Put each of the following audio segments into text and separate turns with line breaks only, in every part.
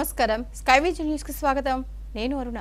నమస్కారం స్కైవేజ్ న్యూస్ కి స్వాగతం నేను అరుణ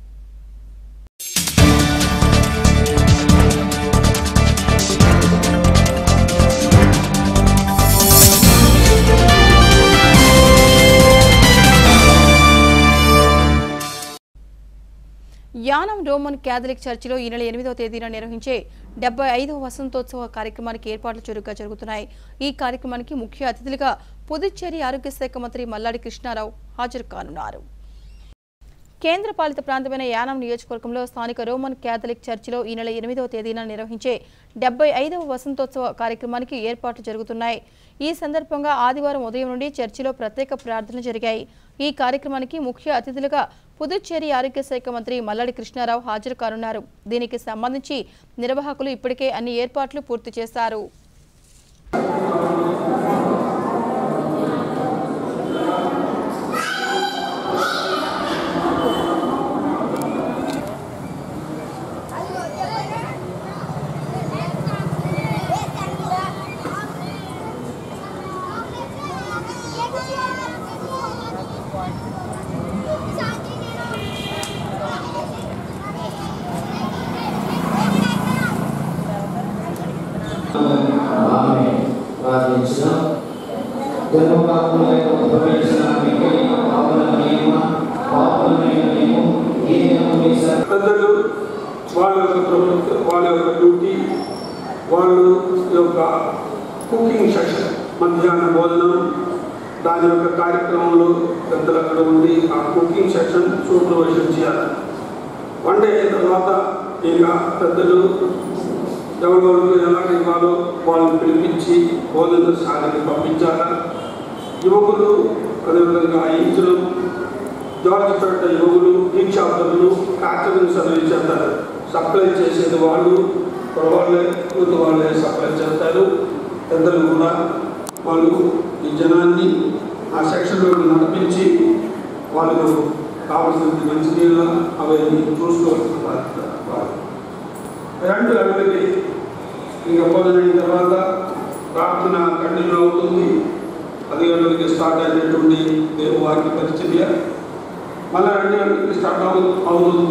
యానం రోమన్ క్యాథలిక్ చర్చిలో ఈ నెల ఎనిమిదవ తేదీన నిర్వహించే డెబ్బై ఐదవ వసంతోత్సవ కార్యక్రమానికి ఏర్పాట్లు చురుగ్గా జరుగుతున్నాయి ఈ కార్యక్రమానికి ముఖ్య అతిథులుగా పుదుచ్చేరి ఆరోగ్య శాఖ మంత్రి మల్లాడి కృష్ణారావు హాజరు కానున్నారు కేంద్ర పాలిత ప్రాంతమైన యానం నియోజకవర్గంలో స్థానిక రోమన్ క్యాథలిక్ చర్చిలో ఈ నెల ఎనిమిదవ తేదీన నిర్వహించే డెబ్బై ఐదవ వసంతోత్సవ కార్యక్రమానికి ఏర్పాట్లు జరుగుతున్నాయి ఈ సందర్భంగా ఆదివారం ఉదయం నుండి చర్చిలో ప్రత్యేక ప్రార్థనలు జరిగాయి ఈ కార్యక్రమానికి ముఖ్య అతిథులుగా పుదుచ్చేరి ఆరోగ్య శాఖ మంత్రి మల్లాడి కృష్ణారావు హాజరు కానున్నారు దీనికి సంబంధించి నిర్వాహకులు ఇప్పటికే అన్ని ఏర్పాట్లు పూర్తి చేశారు
ఆమె ప్రార్థించిన జన్మపాపములకు ఉద్భవించిన మిగిలిన పాపల నియమ పాపలమైన మేము ఈ నియమం
పెద్దలు వాళ్ళ యొక్క ప్రభుత్వ వాళ్ళ యొక్క డ్యూటీ వాళ్ళు యొక్క కుకింగ్ సెక్షన్ మధ్యాహ్న భోజనం దాని యొక్క కార్యక్రమంలో పెద్దలు అక్కడ ఉండి ఆ కుకింగ్ సెక్షన్ సూపర్వైజన్ చేయాలి వన్ డే అయిన తర్వాత ఇంకా పెద్దలు ఎవరెవరికి ఎలా ఇవ్వాలో వాళ్ళని పిలిపించి భోజనశాలకి పంపించాలి యువకులు అదేవిధంగా ఇంచులు జార్జిపేట యువకులు దీక్షాబ్దులు క్యాటరింగ్ సర్వీస్ చేస్తారు సప్లై చేసేది వాళ్ళు వాళ్ళే యూత్ వాళ్ళే సప్లై చేస్తారు పెద్దలు కూడా వాళ్ళు ఈ జనాన్ని ఆ సెక్షన్లో నడిపించి వాళ్ళకు కావాల్సిన మంచినీళ్ళ అవన్నీ చూసుకోవాల్సిన బాధ్యత వాళ్ళు రెండు గంటలకి ఇంకా భోజనం తర్వాత ప్రార్థన కంటిన్యూ అవుతుంది పది గంటలకి స్టార్ట్ అయినటువంటి దేవుని వాక్య పరిచర్య మళ్ళీ రెండు గంటలకి స్టార్ట్ అవు అవుతుంది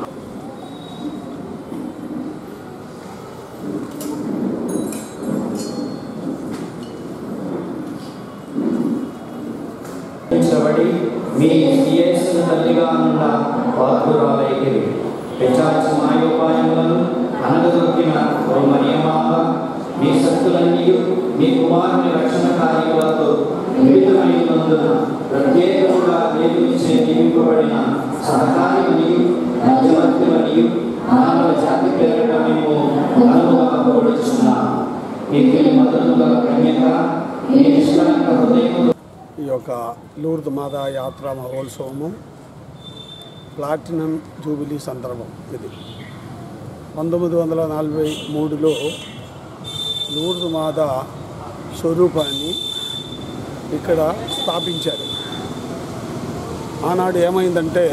హింసబడి మీ యేసుని తల్లిగా ఉన్న పాత్రురాలైతే పెంచాల్సిన మాయోపాయములను అనగదొక్కిన ఓ మరియమాంబ మీ శక్తులన్నీ మీ కుమారుని రక్షణ కార్యములతో మిళితమైనందున ప్రత్యేకముగా దేవునిచే నియమింపబడిన సహకారిమనియు మధ్యవర్తిమనియు మానవ జాతి పేరిట మేము అనుభవ కోరుచున్నాం మీ మధురముల కన్యక మీ నిష్కలంక హృదయము
ఈ యొక్క లూర్ద్ మాతా యాత్ర మహోత్సవము ప్లాటినం జూబిలీ సందర్భం ఇది పంతొమ్మిది వందల నలభై మూడులో లూర్ద్ మాతా స్వరూపాన్ని ఇక్కడ స్థాపించారు ఆనాడు ఏమైందంటే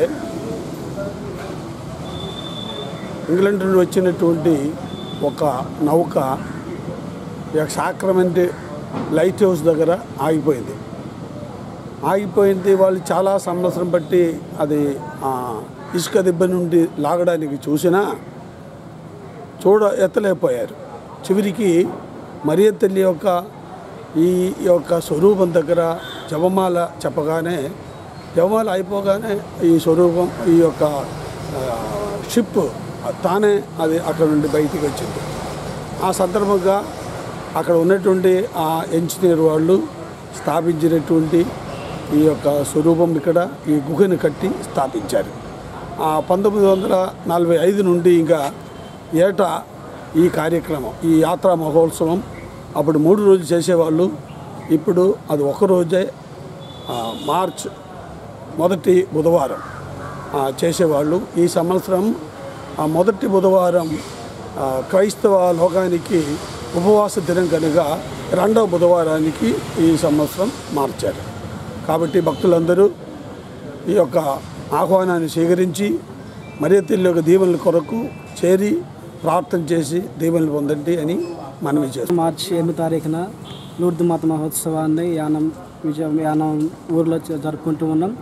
ఇంగ్లాండ్ నుండి వచ్చినటువంటి ఒక నౌక ఈ యొక్క సాక్రమెంట్ లైట్ హౌస్ దగ్గర ఆగిపోయింది ఆగిపోయింది వాళ్ళు చాలా సంవత్సరం బట్టి అది ఆ, ఇసుక దెబ్బ నుండి లాగడానికి చూసినా చూడ ఎత్తలేకపోయారు చివరికి మరియ తల్లి యొక్క ఈ యొక్క స్వరూపం దగ్గర జపమాల చెప్పగానే జపమాల అయిపోగానే ఈ స్వరూపం ఈ యొక్క ఆ, షిప్ తానే అది అక్కడ నుండి బయటికి వచ్చింది ఆ సందర్భంగా అక్కడ ఉన్నటువంటి ఆ ఇంజనీర్ వాళ్ళు స్థాపించినటువంటి ఈ యొక్క స్వరూపం ఇక్కడ ఈ గుహను కట్టి స్థాపించారు ఆ పంతొమ్మిది వందల నలభై ఐదు నుండి ఇంకా ఏటా ఈ కార్యక్రమం ఈ యాత్రా మహోత్సవం అప్పుడు మూడు రోజులు చేసేవాళ్ళు ఇప్పుడు అది ఒక రోజే ఆ, మార్చ్ మొదటి బుధవారం ఆ, చేసేవాళ్ళు ఈ సంవత్సరం ఆ మొదటి బుధవారం ఆ, క్రైస్తవ లోకానికి ఉపవాస దినం కనుక రెండవ బుధవారానికి ఈ సంవత్సరం మార్చారు కాబట్టి భక్తులందరూ ఈ యొక్క ఆహ్వానాన్ని స్వీకరించి మరియ తల్లి యొక్క దీవెనల కొరకు చేరి ప్రార్థన చేసి దీవెనలు పొందండి అని మనవి చేస్తాం
మార్చి ఎనిమిది తారీఖున లూర్దు మాత మహోత్సవాన్ని యానం విజయ యానం ఊర్లో జ- జరుపుకుంటూ ఉన్నాం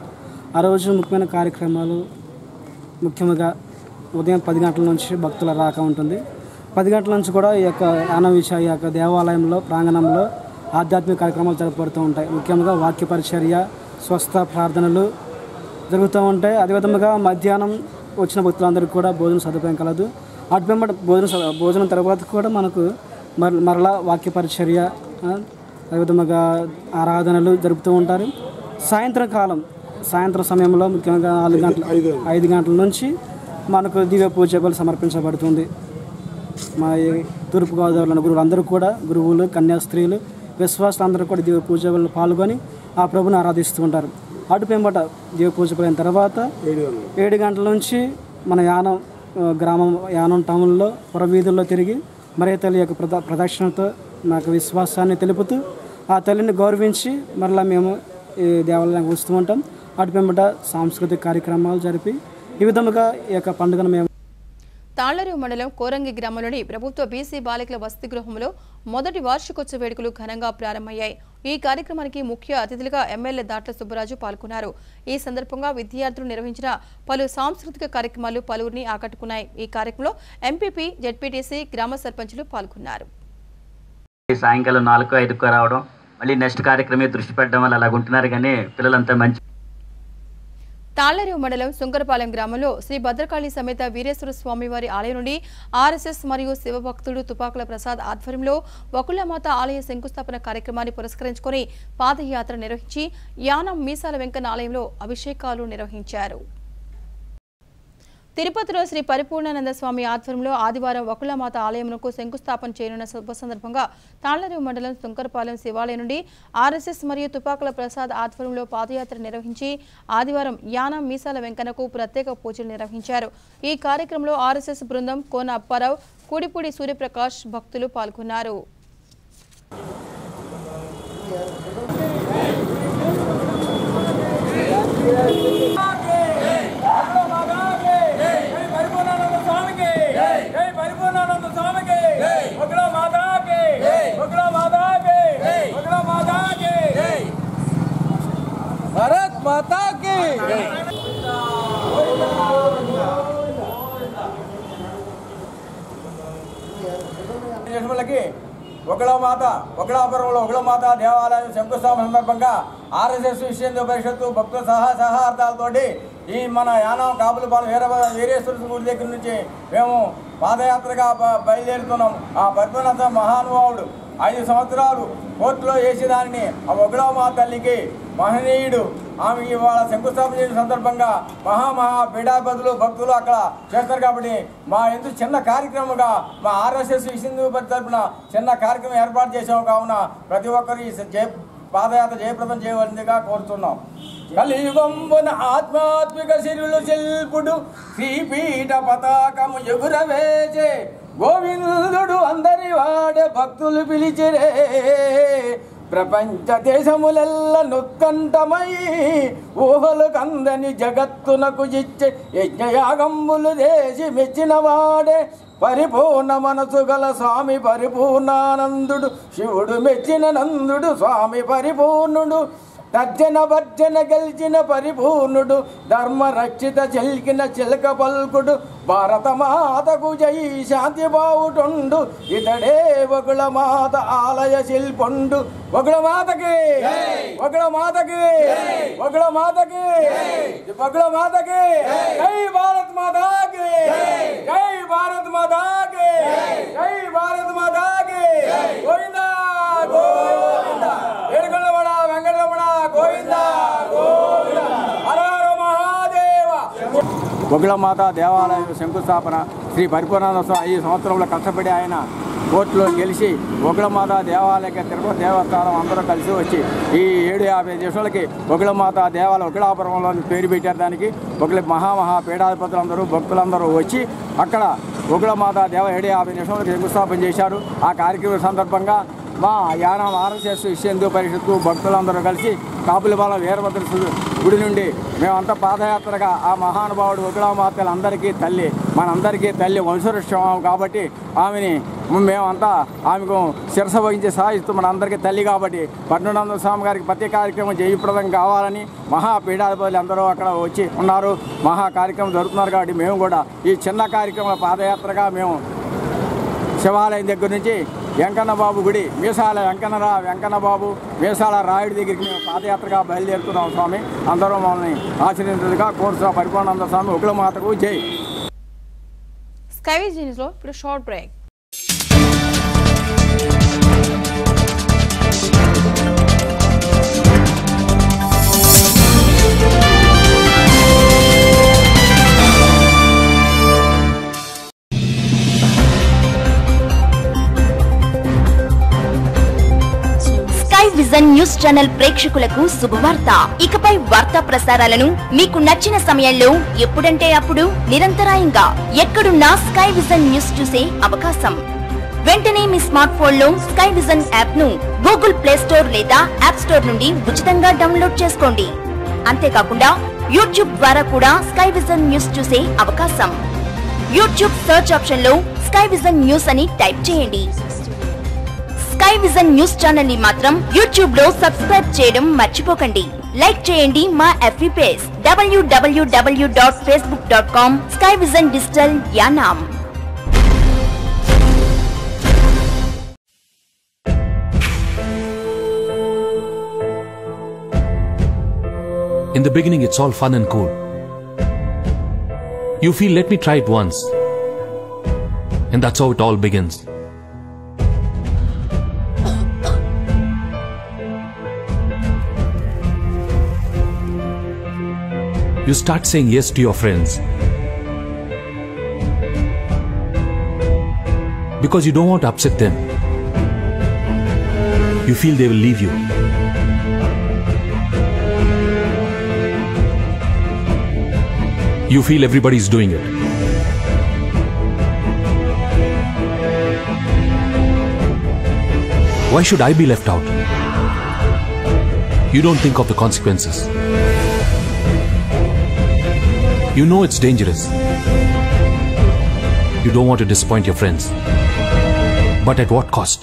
ఆ రోజు ముఖ్యమైన కార్యక్రమాలు ముఖ్యంగా ఉదయం పది గంటల నుంచి భక్తుల రాక ఉంటుంది పది గంటల నుంచి కూడా ఈ యొక్క యాన విషయ ఈ యొక్క దేవాలయంలో ప్రాంగణంలో ఆధ్యాత్మిక కార్యక్రమాలు జరపబడుతూ ఉంటాయి ముఖ్యంగా వాక్య పరిచర్య స్వస్థ ప్రార్థనలు జరుగుతూ ఉంటాయి అదేవిధంగా మధ్యాహ్నం వచ్చిన భక్తులందరికీ కూడా భోజన సదుపాయం కలదు అటు వెంబడి భోజన స- భోజనం తర్వాత కూడా మనకు మర మరలా వాక్య పరిచర్య ఆ, అదేవిధంగా ఆరాధనలు జరుపుతూ ఉంటారు సాయంత్రం కాలం సాయంత్రం సమయంలో ముఖ్యంగా నాలుగు గంటల ఐదు గంటల నుంచి మనకు దివ్య పూజలు సమర్పించబడుతుంది మా ఈ తూర్పుగోదావరిలోని గురువులు అందరూ కూడా గురువులు కన్యాస్త్రీలు విశ్వాసులు అందరూ కూడా దివ్య పూజలో పాల్గొని ఆ ప్రభుని ఆరాధిస్తూ ఉంటారు అటు పెంబట దివ్య పూజ అయిన తర్వాత ఏడు గంటల నుంచి మన యానం ఆ, గ్రామం యానం టౌన్లో పురవీధుల్లో తిరిగి మరే తల్లి యొక్క ప్రద ప్రదక్షిణతో నాకు విశ్వాసాన్ని తెలుపుతూ ఆ తల్లిని గౌరవించి మరలా మేము ఈ దేవాలయానికి వస్తూ ఉంటాం అటు పెంబట సాంస్కృతిక కార్యక్రమాలు జరిపి ఈ విధముగా ఈ యొక్క పండుగను మేము
తాళ్లరేవు మండలం కోరంగి గ్రామంలోని ప్రభుత్వ బీసీ బాలికల వసతి గృహంలో మొదటి వార్షికోత్సవ వేడుకలు ఘనంగా ప్రారంభమయ్యాయి ఈ కార్యక్రమానికి ముఖ్య అతిథులుగా ఎమ్మెల్యే దాట్ల సుబ్బరాజు పాల్గొన్నారు ఈ సందర్భంగా విద్యార్థులు నిర్వహించిన పలు సాంస్కృతిక కార్యక్రమాలు పలువురిని ఆకట్టుకున్నాయి ఈ కార్యక్రమంలో ఎంపీపీ జెడ్పీటీసీ గ్రామ సర్పంచులు పాల్గొన్నారు
సాయంకాలం నాలుగు ఐదుకు రావడం మళ్ళీ నెక్స్ట్ కార్యక్రమే దృష్టి పెట్టడం వల్ల అలాగ ఉంటున్నారు కానీ పిల్లలంతా మంచి
తాళ్లరేవు మండలం సుంకరపాలెం గ్రామంలో శ్రీ భద్రకాళి సమేత వీరేశ్వర స్వామివారి ఆలయం నుండి ఆర్ఎస్ఎస్ మరియు శివభక్తుడు తుపాకుల ప్రసాద్ ఆధ్వర్యంలో వకులమాత ఆలయ శంకుస్థాపన కార్యక్రమాన్ని పురస్కరించుకొని పాదయాత్ర నిర్వహించి యానం మీసాల వెంకన్న ఆలయంలో అభిషేకాలు నిర్వహించారు తిరుపతిలో శ్రీ పరిపూర్ణానంద స్వామి ఆధ్వర్యంలో ఆదివారం వకులమాత ఆలయమునకు శంకుస్థాపన చేయనున్న శుభ సందర్భంగా తాళ్లరేవు మండలం శంకరపాలెం శివాలయం నుండి ఆర్ఎస్ఎస్ మరియు తుపాకుల ప్రసాద్ ఆధ్వర్యంలో పాదయాత్ర నిర్వహించి ఆదివారం యానం మీసాల వెంకన్నకు ప్రత్యేక పూజలు నిర్వహించారు ఈ కార్యక్రమంలో ఆర్ఎస్ఎస్ బృందం కోన అప్పారావు కూడిపూడి సూర్యప్రకాష్ భక్తులు పాల్గొన్నారు
भारत माता की దేశములకి ఒకళ మాత ఒకళాపురంలో ఒకళ మాత దేవాలయం శంకుస్థాపన సందర్భంగా ఆర్ఎస్ఎస్ విశ్వేంద్ర పరిషత్తు భక్తుల సహా సహార్థాలతోటి ఈ మన యానం కాపులపాలెం వీర వీరేశ్వర గుడి దగ్గర నుంచి మేము పాదయాత్రగా బ- బయలుదేరుతున్నాం ఆ పద్మనాథ మహానుభావుడు ఐదు సంవత్సరాలు కోర్టులో వేసి దానిని ఆ ఒకళవ మా తల్లికి మహనీయుడు ఆమె ఇవాళ శంకుస్థాపన చేసిన సందర్భంగా మహామహా పీఠాధిపతులు భక్తులు అక్కడ చేస్తారు కాబట్టి మా ఎందుకు చిన్న కార్యక్రమంగా మా ఆర్ఎస్ఎస్ హిందూ తరపున చిన్న కార్యక్రమం ఏర్పాటు చేసాము కావున ప్రతి ఒక్కరు ఈ జయ పాదయాత్ర జయప్రదం చేయవలసిందిగా కోరుతున్నాం కలియుగంబున ఆత్మాత్మిక శిరులు శిల్పుడు శ్రీపీఠ పతాకము ఎగురవేచే గోవిందుడు అందరి వాడే భక్తులు పిలిచిరే ప్రపంచ దేశములెల్ల నుత్కంఠమై ఊహలు కందని జగత్తునకు ఇచ్చే యజ్ఞయాగంబులు దేశి మెచ్చిన వాడే పరిపూర్ణ మనసు గల స్వామి పరిపూర్ణానందుడు శివుడు మెచ్చిన నందుడు స్వామి పరిపూర్ణుడు తర్జన భర్జన గెలిచిన పరిపూర్ణుడు ధర్మ రక్షిత చెల్కిన చిలక పల్కుడు భారత మాతకు జై శాంతి బావుటుండు ఇతడే ఒకళ మాత ఆలయ శిల్పండు ఒకళ మాతకి ఒకళ మాతకి ఒకళ మాతకి ఒకళ మాతకి జై భారత్ మాతాకి జై భారత్ మాతాకి జై భారత్ మాతాకి గోవిందా గోవిందా ఏడుకొండవాడ వెంకటరమణ గోవిందా గోవిందా హర హర మహాదేవ బొగ్గులమాత దేవాలయం శంకుస్థాపన శ్రీ పరిపూర్ణానంద స్వామి ఐదు సంవత్సరంలో కష్టపడి ఆయన కోర్టులో గెలిచి బొగ్గులమాత దేవాలయ తిరుపతి దేవస్థానం అందరూ కలిసి వచ్చి ఈ ఏడు యాభై దేశాలకి బొగ్గులమాత దేవాలయం ఒకలాపురంలో పేరు పెట్టారు దానికి బొగ్గుల మహామహా పీఠాధిపతులందరూ భక్తులందరూ వచ్చి అక్కడ బొగ్గులమాత దేవ ఏడు యాభై నిమిషాలకు శంకుస్థాపన చేశారు ఆ కార్యక్రమం సందర్భంగా మా యానం ఆర్ఎస్ఎస్ హిందూ పరిషత్తు భక్తులందరూ కలిసి కాపులపాలెం వీరభద్ర సు- గుడి నుండి మేమంతా పాదయాత్రగా ఆ మహానుభావుడు ఉగ్రమాతలు అందరికీ తల్లి మనందరికీ తల్లి వంశవృక్షం కాబట్టి ఆమెని మేమంతా ఆమెకు శిరస వహించి సాగిస్తూ మన అందరికీ తల్లి కాబట్టి పద్మనాభ స్వామి గారికి ప్రతి కార్యక్రమం జయప్రదం కావాలని మహా పీఠాధిపతులు అందరూ అక్కడ వచ్చి ఉన్నారు మహా కార్యక్రమం జరుగుతున్నారు కాబట్టి మేము కూడా ఈ చిన్న కార్యక్రమం పాదయాత్రగా మేము శివాలయం దగ్గర నుంచి వెంకన్న బాబు గుడి మీసాల వెంకన్నరా వెంకన్న బాబు మీసాల రాయుడి దగ్గరికి మేము పాదయాత్రగా బయలుదేరుతున్నాం స్వామి అందరూ మమ్మల్ని ఆశీర్వదించగా కోరుతున్న పరిపూర్ణానంద స్వామి ఉగ్ర మాతకు జై
స్కైవేజ్ న్యూస్లో ఇప్పుడు short break
Sky Vision news channel ప్రేక్షకులకు శుభవార్త ఇకపై వార్తా ప్రసారాలను మీకు నచ్చిన సమయంలో ఎప్పుడంటే అప్పుడు నిరంతరాయంగా ఎక్కడున్నా స్కై విజన్ న్యూస్ చూసే అవకాశం వెంటనే మీ స్మార్ట్ ఫోన్ లో స్కై విజన్ యాప్ ను గూగుల్ ప్లే స్టోర్ లేదా యాప్ స్టోర్ నుండి ఉచితంగా డౌన్లోడ్ చేసుకోండి అంతేకాకుండా యూట్యూబ్ ద్వారా కూడా స్కై విజన్ న్యూస్ చూసే అవకాశం యూట్యూబ్ సెర్చ్ ఆప్షన్ లో స్కై విజన్ న్యూస్ అని టైప్ చేయండి స్కై విజన్ న్యూస్ ఛానల్ ని మాత్రం యూట్యూబ్ లో సబ్స్క్రైబ్ చేయడం మర్చిపోకండి లైక్ చేయండి మా FB page W W W dot Facebook dot com Sky Vision digital Yanam
In the beginning, it's all fun and cool. You feel, let me try it once. And that's how it all begins. You start saying yes to your friends. Because you don't want to upset them. You feel they will leave you. You feel everybody's doing it. Why should I be left out? You don't think of the consequences. You know it's dangerous. You don't want to disappoint your friends. But at what cost?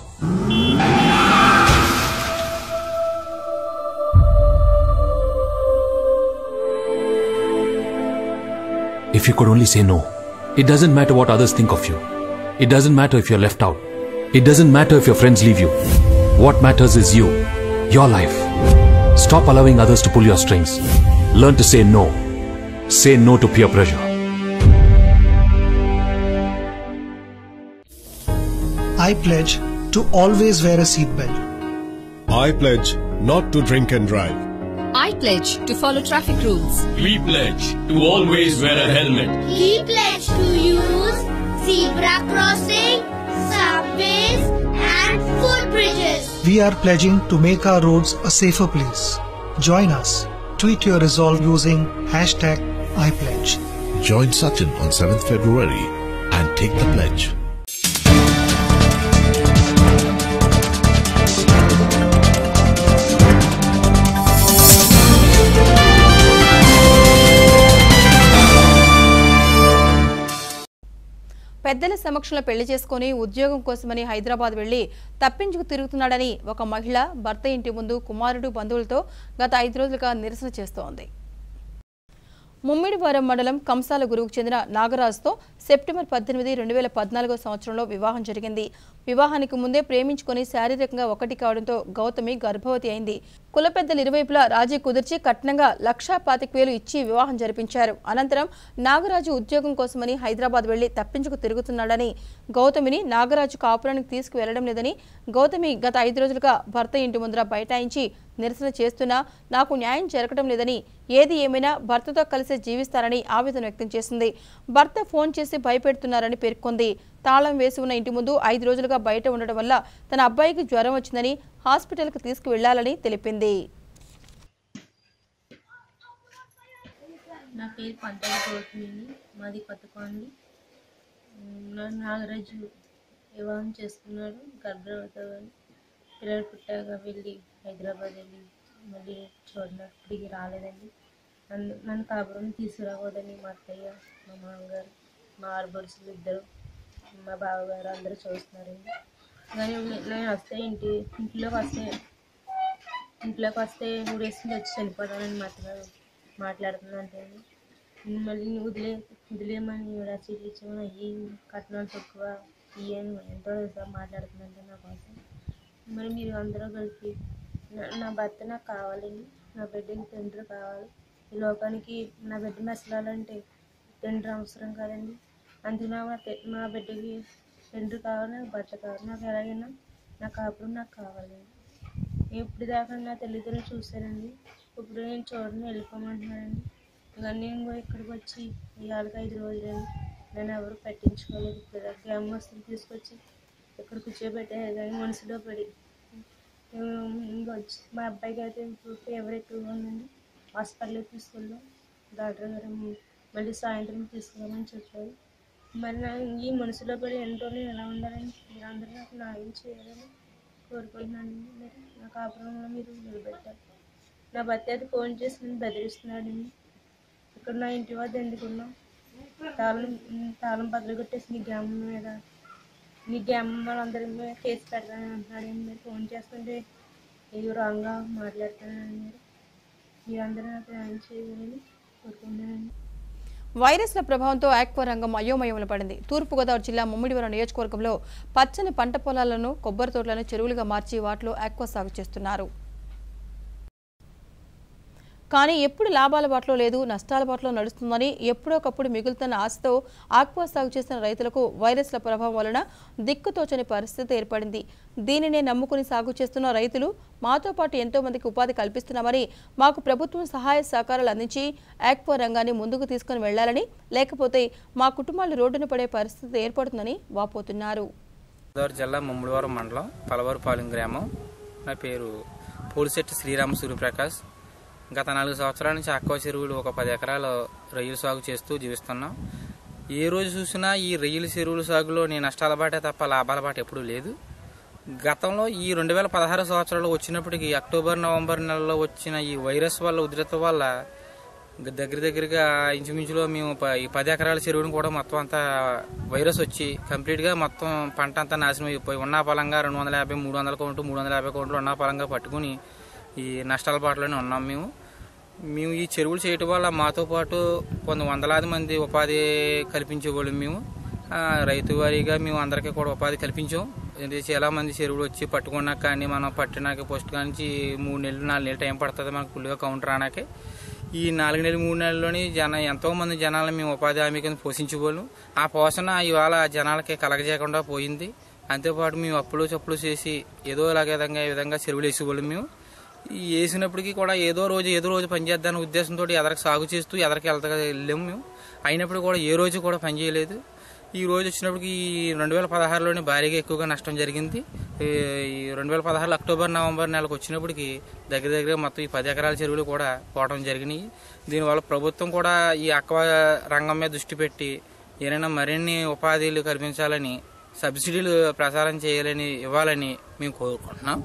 If you could only say no. It doesn't matter what others think of you. It doesn't matter if you're left out. It doesn't matter if your friends leave you. What matters is you, your life. Stop allowing others to pull your strings. Learn to say no. Say no to peer pressure.
I pledge to always wear a seatbelt.
I pledge not to drink and drive.
I pledge to follow traffic rules.
We pledge to always wear a helmet.
We pledge to use zebra crossing, subways, and footbridges.
We are pledging to make our roads a safer place. Join us. Tweet your resolve using hashtag IPledge.
Join Sachin on 7th February and take the pledge.
పెద్దల సమక్షంలో పెళ్లి చేసుకుని ఉద్యోగం కోసమని హైదరాబాద్ వెళ్లి తప్పించుకు తిరుగుతున్నాడని ఒక మహిళ భర్త ఇంటి ముందు కుమారుడు బంధువులతో గత ఐదు రోజులుగా నిరసన చేస్తోంది ముమ్మిడివరం మండలం కంసాల గురువుకు చెందిన నాగరాజుతో సెప్టెంబర్ పద్దెనిమిది రెండు వేల పద్నాలుగో సంవత్సరంలో వివాహం జరిగింది వివాహానికి ముందే ప్రేమించుకొని శారీరకంగా ఒకటి కావడంతో గౌతమి గర్భవతి అయింది కుల పెద్దలు ఇరువైపులా రాజీ కుదిర్చి కట్నంగా లక్షా పాతిక వేలు ఇచ్చి వివాహం జరిపించారు అనంతరం నాగరాజు ఉద్యోగం కోసమని హైదరాబాద్ వెళ్లి తప్పించుకు తిరుగుతున్నాడని గౌతమిని నాగరాజు కాపురానికి తీసుకువెళ్లడం లేదని గౌతమి గత ఐదు రోజులుగా భర్త ఇంటి ముందర బైఠాయించి నిరసన చేస్తున్నా నాకు న్యాయం జరగడం లేదని ఏది ఏమైనా భర్తతో కలిసి జీవిస్తారని ఆవేదన వ్యక్తం చేసింది భర్త ఫోన్ చేసి భయపెడుతున్నారని పేర్కొంది తాళం వేసి ఉన్న ఇంటి ముందు ఐదు రోజులుగా బయట ఉండడం వల్ల తన అబ్బాయికి జ్వరం వచ్చిందని హాస్పిటల్కు తీసుకువెళ్లాలని తెలిపింది
నా పేరు పంటల గౌతమిని మాది కొత్తకోండి నా నాగరాజు వివాహం చేసుకున్నాడు గర్భవతి పిల్లలు పుట్టాక వెళ్ళి హైదరాబాద్ వెళ్ళి మళ్ళీ చూడడానికి తిరిగి రాలేదండి నన్ను నన్ను కాపురం తీసుకురాకూడదని మా అత్తయ్య మా మామగారు మా ఆడబడుసులు ఇద్దరు మా బావగారు అందరూ చూస్తున్నారండి కానీ నేను వస్తే ఇంటి ఇంట్లోకి వస్తే ఇంట్లోకి వస్తే మూడు వేసుకుని వచ్చి చనిపోతానని మా అత్తగారు మాట్లాడుతుందంటే మళ్ళీ నువ్వు వదిలే వదిలేమని రసీదులు ఇచ్చామని అయ్యి కట్నాలు తక్కువ ఇయ్యని ఎంతో సార్ మాట్లాడుతుందంటే నా కోసం మరి మీరు అందరూ కలిసి నా- నా భర్త నాకు కావాలండి నా బిడ్డకి తండ్రి కావాలి ఈ లోకానికి నా బిడ్డ మెసలాలంటే తండ్రి అవసరం కదండి అందుకు నా తె- నా బిడ్డకి తండ్రి కావాలి నాకు భర్త కావాలి నాకు ఎలాగైనా నా కాపురం నాకు కావాలండి ఇప్పుడు దాకా నా తల్లిదండ్రులు చూశానండి ఇప్పుడు నేను చూడని వెళ్ళిపోమంటున్నానండి ఇక నేను కూడా ఇక్కడికి వచ్చి ఇవాళకి ఐదు రోజులండి నన్ను ఎవరు పట్టించుకోలేదు ఇప్పుడు దాకా గ్రామ వస్తువులు తీసుకొచ్చి ఇక్కడ కూర్చోబెట్టారు కానీ మనసులో పడి ఇంకా వచ్చి మా అబ్బాయికి అయితే ఇప్పుడు ఫీవర్ ఎక్కువగా ఉందండి హాస్పిటల్కి తీసుకెళ్ళాం డాక్టర్ గారు మళ్ళీ సాయంత్రం తీసుకురామని చెప్పారు మరి నా ఈ మనసులో పడి ఎంతో నేను ఎలా ఉండాలని మీరందరూ నాకు న్యాయం చేయాలని కోరుకుంటున్నాను మరి నా కాపురంలో మీరు నిలబెట్టారు నా భర్త అయితే ఫోన్ చేసి నన్ను బెదిరిస్తున్నాడండి ఇక్కడ నా ఇంటి వద్ద ఎందుకున్నాం తాళం తాళం బదులు కొట్టేసి నీ గ్రామం మీద నీ గ్రామం వాళ్ళందరి మీద కేసు పెడతానని అంటున్నాడండి మీరు ఫోన్ చేస్తుంటే ఏదో రాంగ్గా మాట్లాడుతున్నానండి మీరు మీరందరూ నాకు న్యాయం చేయాలని కోరుకుంటున్నానండి
వైరస్ల ప్రభావంతో ఆక్వా రంగం అయోమయంలో పడింది తూర్పుగోదావరి జిల్లా ముమ్మిడివరం నియోజకవర్గంలో పచ్చని పంట పొలాలను కొబ్బరి తోటలను చెరువులుగా మార్చి వాటిలో ఆక్వా సాగు చేస్తున్నారు కానీ ఎప్పుడు లాభాల బాటలో లేదు నష్టాల బాటలో నడుస్తుందని ఎప్పుడోకప్పుడు మిగులుతున్న ఆశతో ఆక్వా సాగు చేసిన రైతులకు వైరస్ల ప్రభావం వలన దిక్కుతోచని పరిస్థితి ఏర్పడింది దీనినే నమ్ముకుని సాగు చేస్తున్న రైతులు మాతో పాటు ఎంతో మందికి ఉపాధి కల్పిస్తున్నామని మాకు ప్రభుత్వం సహాయ సహకారాలు అందించి ఆక్వా రంగాన్ని ముందుకు తీసుకుని వెళ్లాలని లేకపోతే మా కుటుంబాలు రోడ్డున పడే పరిస్థితి ఏర్పడుతుందని వాపోతున్నారు
గోదావరి జిల్లా ముమ్మడివరం మండలం పలవరపాలెం గ్రామం నా పేరు పోలిశెట్టి శ్రీరామ సూర్యప్రకాష్ గత నాలుగు సంవత్సరాల నుంచి అక్కువ చెరువులు ఒక పది ఎకరాలు రొయ్యల సాగు చేస్తూ జీవిస్తున్నాం ఏ రోజు చూసినా ఈ రొయ్యల చెరువుల సాగులో నేను నష్టాల బాటే తప్ప లాభాల బాట ఎప్పుడూ లేదు గతంలో ఈ రెండు వేల పదహారు సంవత్సరాలు వచ్చినప్పటికీ అక్టోబర్ నవంబర్ నెలలో వచ్చిన ఈ వైరస్ వల్ల ఉధృత వల్ల దగ్గర దగ్గరగా ఇంచుమించులో మేము ప- ఈ పది ఎకరాల చెరువుని కూడా మొత్తం అంతా వైరస్ వచ్చి కంప్లీట్గా మొత్తం పంట అంతా నాశనం అయిపోయి ఉన్న పొలంగా రెండు వందల యాభై మూడు వందల కౌంటు మూడు వందల యాభై కౌంట్లు ఉన్న పొలంగా పట్టుకుని ఈ నష్టాల బాటలోనే ఉన్నాం మేము మేము ఈ చెరువులు చేయటం వల్ల మాతో పాటు కొన్ని వందలాది మంది ఉపాధి కల్పించేవాళ్ళం మేము ఆ, రైతు వారీగా మేము అందరికీ కూడా ఉపాధి కల్పించాం ఇది చాలా మంది చెరువులు వచ్చి పట్టుకున్నాక కానీ మనం పట్టినాక పోస్ట్ కానించి మూడు నెలలు నాలుగు నెలలు టైం పడుతుంది మనకు ఫుల్గా కౌంటర్ రానాకే ఈ నాలుగు నెలలు మూడు నెలల్లోని జన ఎంతో మంది జనాలను మేము ఉపాధి హామీ కింద పోషించేవాళ్ళం ఆ పోషణ ఇవాళ జనాలకి కలగజేయకుండా పోయింది అంతేపాటు మేము అప్పులు చప్పులు చేసి ఏదో ఇలాగ విధంగా ఈ విధంగా చెరువులు వేసేవాళ్ళం మేము ఈ వేసినప్పటికీ కూడా ఏదో రోజు ఏదో రోజు పని చేద్దానే ఉద్దేశంతో ఎదరికి సాగు చేస్తూ ఎదరికి వెళ్తా వెళ్ళాము మేము అయినప్పుడు కూడా ఏ రోజు కూడా పని చేయలేదు ఈ రోజు వచ్చినప్పటికి ఈ రెండు వేల పదహారులోనే భారీగా ఎక్కువగా నష్టం జరిగింది ఈ ఈ రెండు వేల పదహారు అక్టోబర్ నవంబర్ నెలకు వచ్చినప్పటికి దగ్గర దగ్గర మొత్తం ఈ పది ఎకరాల చెరువులు కూడా పోవడం జరిగినాయి దీనివల్ల ప్రభుత్వం కూడా ఈ అక్వా రంగం మీద దృష్టి పెట్టి ఏదైనా మరిన్ని ఉపాధిలు కల్పించాలని సబ్సిడీలు ప్రసారం చేయాలని ఇవ్వాలని మేము కోరుకుంటున్నాం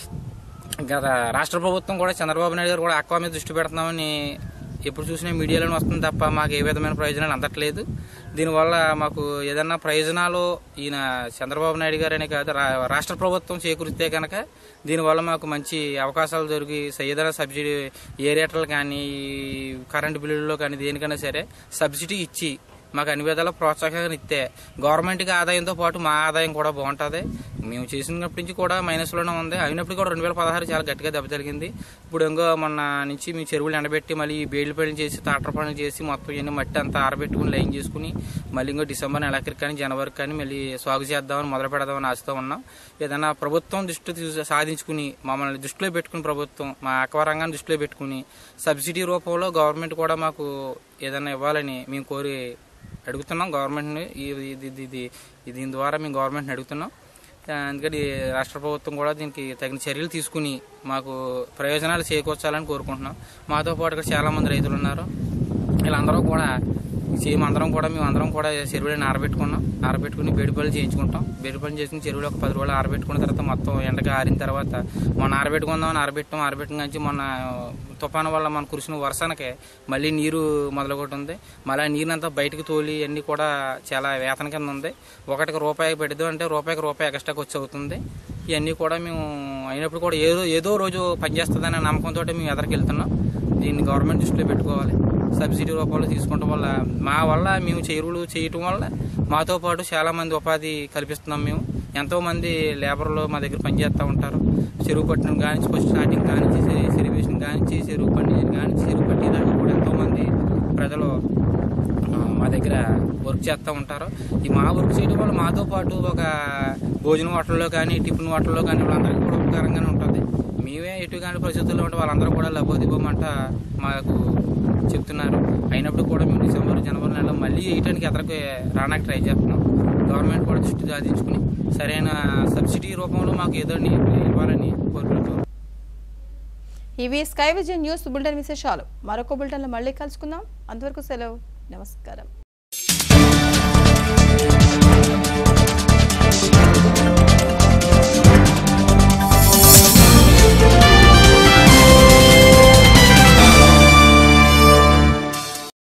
గత రాష్ట్ర ప్రభుత్వం కూడా చంద్రబాబు నాయుడు గారు కూడా అక్వా మీద దృష్టి పెడుతున్నామని ఎప్పుడు చూసినా మీడియాలోనే వస్తుంది తప్ప మాకు ఏ విధమైన ప్రయోజనాలు అందట్లేదు దీనివల్ల మాకు ఏదన్నా ప్రయోజనాలు ఈయన చంద్రబాబు నాయుడు గారనే కాదు రా- రాష్ట్ర ప్రభుత్వం చేకూరితే కనుక దీనివల్ల మాకు మంచి అవకాశాలు దొరికి ఏదైనా సబ్సిడీ ఏ రేట్లు కానీ ఈ కరెంటు బిల్లుల్లో కానీ దేనికైనా సరే సబ్సిడీ ఇచ్చి మాకు అన్ని విధాల ప్రోత్సాహం ఇస్తే గవర్నమెంట్కి ఆదాయంతో పాటు మా ఆదాయం కూడా బాగుంటుంది మేము చేసినప్పటి నుంచి కూడా మైనస్లోనే ఉంది అయినప్పుడు కూడా రెండు వేల పదహారు చాలా గట్టిగా దెబ్బ జరిగింది ఇప్పుడు ఇంకో మొన్న నుంచి మీ చెరువులు ఎండబెట్టి మళ్ళీ ఈ బేళ్ల పనులు చేసి తాటర పనులు చేసి మొత్తం ఇవన్నీ మట్టి అంతా ఆరబెట్టుకుని లైన్ చేసుకుని మళ్ళీ ఇంకో డిసెంబర్ నెలకి కానీ జనవరికి కానీ మళ్ళీ సాగు చేద్దామని మొదలు పెడదామని ఆశతో ఉన్నాం ఏదైనా ప్రభుత్వం దృష్టి తీసు- సాధించుకుని మమ్మల్ని దృష్టిలో పెట్టుకుని ప్రభుత్వం మా అక్వా రంగాన్ని దృష్టిలో పెట్టుకుని సబ్సిడీ రూపంలో గవర్నమెంట్ కూడా మాకు ఏదైనా ఇవ్వాలని మేము కోరి అడుగుతున్నాం గవర్నమెంట్ని ఈ- ఇది ఇది ఇది ఇది దీని ద్వారా మేము గవర్నమెంట్ని అడుగుతున్నాం ఆ, అందుకని రాష్ట్ర ప్రభుత్వం కూడా దీనికి తగిన చర్యలు తీసుకుని మాకు ప్రయోజనాలు చేకూర్చాలని కోరుకుంటున్నాం మాతో పాటు ఇక్కడ చాలా మంది రైతులు ఉన్నారు వీళ్ళందరూ కూడా సేమ్ అందరం కూడా మేము అందరం కూడా చెరువులని ఆరబెట్టుకున్నాం ఆరబెట్టుకుని బేడిపల్లి చేయించుకుంటాం బేడిపల్లి చేసుకుని చెరువులో ఒక పది రోజులు ఆరబెట్టుకున్న తర్వాత మొత్తం ఎండగా ఆరిన తర్వాత మొన్న ఆరబెట్టుకుందామని ఆరబెట్టాం ఆరబెట్టిన నుంచి మొన్న తుఫాను వల్ల మన కురిసిన వర్షానికి మళ్ళీ నీరు మొదలుగొట్టుంది మళ్ళీ నీరునంతా బయటకు తోలి అన్ని కూడా చాలా వేతన కింద ఉంది ఒకటికి రూపాయి పెడదాం అంటే రూపాయికి రూపాయి ఎక్స్ట్రా ఖర్చు అవుతుంది ఇవన్నీ కూడా మేము అయినప్పుడు కూడా ఏదో ఏదో రోజు పనిచేస్తుందనే నమ్మకంతో మేము ఎదరికి వెళ్తున్నాం దీన్ని గవర్నమెంట్ దృష్టిలో పెట్టుకోవాలి సబ్సిడీ రూపంలో తీసుకోవడం వల్ల మా వల్ల మేము చెరువులు చేయటం వల్ల మాతో పాటు చాలా మంది ఉపాధి కల్పిస్తున్నాం మేము ఎంతో మంది లేబర్లు మా దగ్గర పనిచేస్తూ ఉంటారు చెరువు పట్టణం కానించి ఫస్ట్ స్టార్టింగ్ కానించి సెరివేషన్ కానించి చెరువు పండించడం కానించి చెరువు పట్టేదాకా కూడా ఎంతో మంది ప్రజలు ఆ, మా దగ్గర వర్క్ చేస్తూ ఉంటారు ఈ మా వర్క్ చేయడం వల్ల మాతో పాటు ఒక భోజన హోటల్లో కానీ టిఫిన్ హోటల్లో కానీ వాళ్ళందరికీ కూడా ఉపకారంగానే ఉంటుంది మేమే ఎటు కాని పరిస్థితుల్లో ఉంటే వాళ్ళందరూ కూడా లబోదిబోమంట మాకు చెప్తున్నారు అయినప్పుడు కూడా మేము డిసెంబర్ జనవరి నెలలో మళ్ళీ వేయడానికి ఎదరికి రావడానికి ట్రై చేస్తున్నాం గవర్నమెంట్ కూడా దృష్టి సాధించుకుని సరైన సబ్సిడీ రూపంలో మాకు ఏదో ఒకటి ఇవ్వాలని కోరుకుంటున్నాం
ఇవి స్కై విజన్ న్యూస్ బులెటిన్ విశేషాలు మరొక బులెటిన్లో మళ్ళీ కలుసుకుందాం అంతవరకు సెలవు నమస్కారం